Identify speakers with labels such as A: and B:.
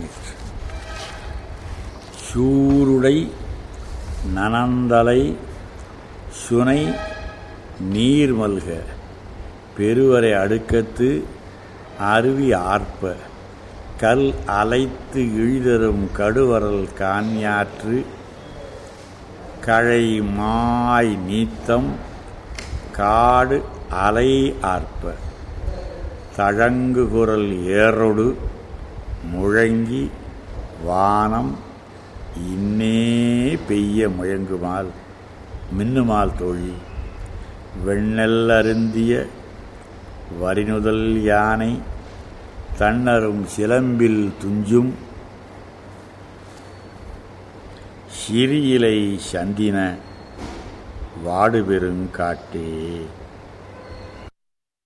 A: நீர் சூருடை நனந்தலை சுனை நீர் மல்க பெருவரை அடுக்கத்து அருவி ஆர்ப்ப கல் அலைத்து இழிதரும் கடுவரல் கான்யாற்று கழை மாய் நீத்தம் காடு அலை ஆர்ப்ப தழங்கு குரல் ஏறொடு முழங்கி வானம் இன்னே பெய்ய முழங்குமால் மின்னுமால் தோழி வெண்ணெல் அருந்திய வரிநுதல் யானை தன்னரும் சிலம்பில் துஞ்சும் சிறியிலை சந்தின வாடுபெருங்காட்டே